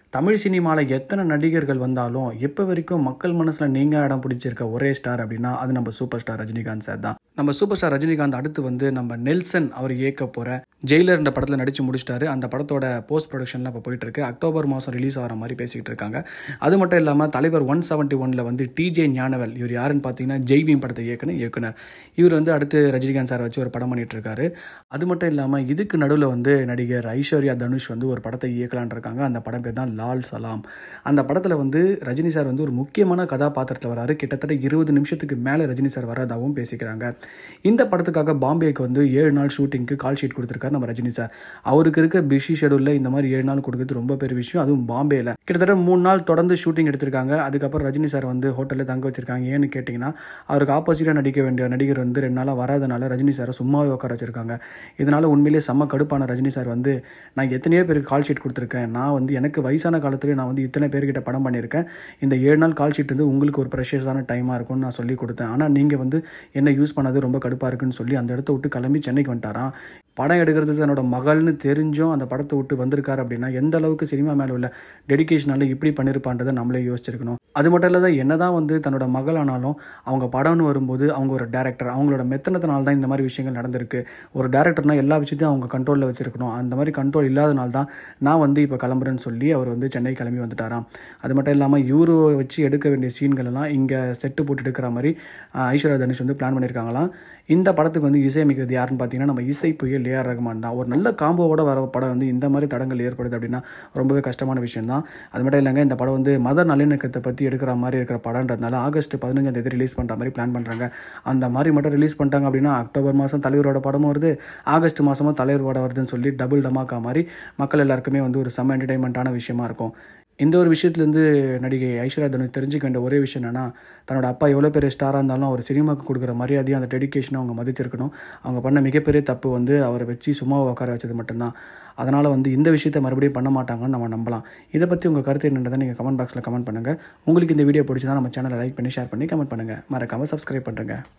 தமிழ் சினிமாவில் எத்தனை நடிகர்கள் வந்தாலும் இப்போ வரைக்கும் மக்கள் மனசில் நீங்கள் இடம் பிடிச்சிருக்க ஒரே ஸ்டார் அப்படின்னா அது நம்ம சூப்பர் ஸ்டார் ரஜினிகாந்த் சார் தான் நம்ம சூப்பர் ஸ்டார் ரஜினிகாந்த் அடுத்து வந்து நம்ம நெல்சன் அவர் இயக்க போகிற ஜெயிலர் என்ற படத்தில் நடித்து முடிச்சிட்டாரு அந்த படத்தோட போஸ்ட் ப்ரொடக்ஷனில் இப்போ போயிட்டு இருக்கு அக்டோபர் மாதம் ரிலீஸ் ஆகிற மாதிரி பேசிக்கிட்டு இருக்காங்க அது மட்டும் இல்லாமல் தலைவர் ஒன் செவன்ட்டி ஒனில் வந்து டிஜே ஞானவல் இவர் யாருன்னு பார்த்தீங்கன்னா ஜெய்பீம் படத்தை இயக்குனர் இயக்குனர் இவர் வந்து அடுத்து ரஜினிகாந்த் சார் வச்சு ஒரு படம் பண்ணிட்டு இருக்காரு அது மட்டும் இல்லாமல் இதுக்கு நடுவில் வந்து நடிகர் ஐஸ்வர்யா தனுஷ் வந்து ஒரு படத்தை இயக்கலான் இருக்காங்க அந்த படம் பேர் தான் லால் சலாம் அந்த படத்தில் வந்து ரஜினி சார் வந்து ஒரு முக்கியமான கதாபாத்திரத்தில் வராரு கிட்டத்தட்ட இருபது நிமிஷத்துக்கு மேலே ரஜினி சார் வரதாகவும் பேசிக்கிறாங்க இந்த படத்துக்காக பாம்பேக்கு வந்து ஏழு நாள் ஷூட்டிங்க்கு கால் ஷீட் கொடுத்துருக்காரு நம்ம ரஜினி சார் அவருக்கு இருக்க பிஸி ஷெடியூலில் இந்த மாதிரி ஏழு நாள் கொடுக்குறது ரொம்ப பெரிய விஷயம் அதுவும் பாம்பேயில் கிட்டத்தட்ட மூணு நாள் தொடர்ந்து ஷூட்டிங் எடுத்திருக்காங்க அதுக்கப்புறம் ரஜினி சார் வந்து ஹோட்டலில் தங்க வச்சிருக்காங்க ஏன்னு கேட்டிங்கன்னா அவருக்கு ஆப்போசிட்டாக நடிக்க வேண்டிய நடிகர் வந்து ரெண்டு நாளாக வராதனால ரஜினி சாரை சும்மாவே உட்கார வச்சிருக்காங்க இதனால் உண்மையிலேயே செம்ம கடுப்பான ரஜினி சார் வந்து நான் எத்தனையோ பேருக்கு கால் ஷீட் கொடுத்துருக்கேன் நான் வந்து எனக்கு வயசான காலத்துல நான் வந்து இத்தனை பேர்கிட்ட படம் பண்ணியிருக்கேன் இந்த ஏழு நாள் கால் ஷீட் வந்து உங்களுக்கு ஒரு ப்ரெஷர்ஸான டைமாக இருக்கும்னு நான் சொல்லி கொடுத்தேன் ஆனால் நீங்கள் வந்து என்ன யூஸ் பண்ணது ரொம்ப கடுப்பாக இருக்குன்னு சொல்லி அந்த இடத்த விட்டு கிளம்பி சென்னைக்கு வந்துட்டாராம் படம் எடுக்கிறது தன்னோட மகள்னு தெரிஞ்சும் அந்த படத்தை விட்டு வந்திருக்காரு அப்படின்னா எந்த அளவுக்கு சினிமா மேலே உள்ள டெடிக்கேஷனால இப்படி பண்ணியிருப்பான்றதை நம்மளே யோசிச்சிருக்கணும் அது மட்டும் இல்லாத என்னதான் வந்து தன்னோட மகள் ஆனாலும் அவங்க படம்னு வரும்போது அவங்க ஒரு டேரக்டர் அவங்களோட மெத்தனத்தினால தான் இந்த மாதிரி விஷயங்கள் நடந்திருக்கு ஒரு டேரக்டர்னா எல்லா விஷயத்தையும் அவங்க கண்ட்ரோலில் வச்சிருக்கணும் அந்த மாதிரி கண்ட்ரோல் இல்லாதனால தான் நான் வந்து இப்போ கிளம்புறேன்னு சொல்லி அவர் வந்து சென்னை கிளம்பி வந்துட்டாராம் அது மட்டும் இல்லாமல் யூரோ வச்சு எடுக்க வேண்டிய சீன்கள் எல்லாம் இங்கே செட்டு போட்டு எடுக்கிற மாதிரி ஆஹ், ஐஸ்வர்யா தனுஷ் வந்து பிளான் பண்ணியிருக்காங்களாம் இந்த படத்துக்கு வந்து இசையமைக்கிறது யாருன்னு பார்த்தீங்கன்னா நம்ம இசை புயல் ஏஆர் ரகுமான் தான் ஒரு நல்ல காம்போவோட வர படம் வந்து இந்த மாதிரி தடங்கள் ஏற்படுது அப்படின்னா ரொம்பவே கஷ்டமான விஷயம் தான் அது மட்டும் இல்லைங்க இந்த படம் வந்து மத நல்லிணக்கத்தை பற்றி எடுக்கிற மாதிரி இருக்கிற படம்ன்றதுனால ஆகஸ்ட் பதினஞ்சாம் தேதி ரிலீஸ் பண்ணுற மாதிரி பிளான் பண்ணுறாங்க அந்த மாதிரி மட்டும் ரிலீஸ் பண்ணிட்டாங்க அப்படின்னா அக்டோபர் மாதம் தலைவரோட படமும் வருது ஆகஸ்ட் மாதமும் தலைவர் படம் வருதுன்னு சொல்லி டபுள் டமாக்கா மாதிரி மக்கள் எல்லாருக்குமே வந்து ஒரு செம்ம என்டர்டைன்மெண்ட்டான விஷயமா இருக்கும் இந்த ஒரு விஷயத்துலேருந்து நடிகை ஐஸ்வர்யா தனுஷ் தெரிஞ்சுக்க வேண்டிய ஒரே விஷயம் என்னன்னா தன்னோட அப்பா எவ்வளோ பெரிய ஸ்டாராக இருந்தாலும் அவர் சினிமாவுக்கு கொடுக்குற மரியாதையும் அந்த டெடிக்கேஷனும் அவங்க மதிச்சிருக்கணும் அவங்க பண்ண மிகப்பெரிய தப்பு வந்து அவரை வச்சு சும்மா உட்கார வச்சது மட்டும்தான் அதனால் வந்து இந்த விஷயத்தை மறுபடியும் பண்ண மாட்டாங்கன்னு நம்ம நம்பலாம் இதை பற்றி உங்கள் கருத்து என்னன்றதை நீங்கள் கமெண்ட் பாக்ஸில் கமெண்ட் பண்ணுங்கள் உங்களுக்கு இந்த வீடியோ பிடிச்சதா நம்ம சேனலை லைக் பண்ணி ஷேர் பண்ணி கமெண்ட் பண்ணுங்கள் மறக்காமல் சப்ஸ்கிரைப் பண்ணுறேங்க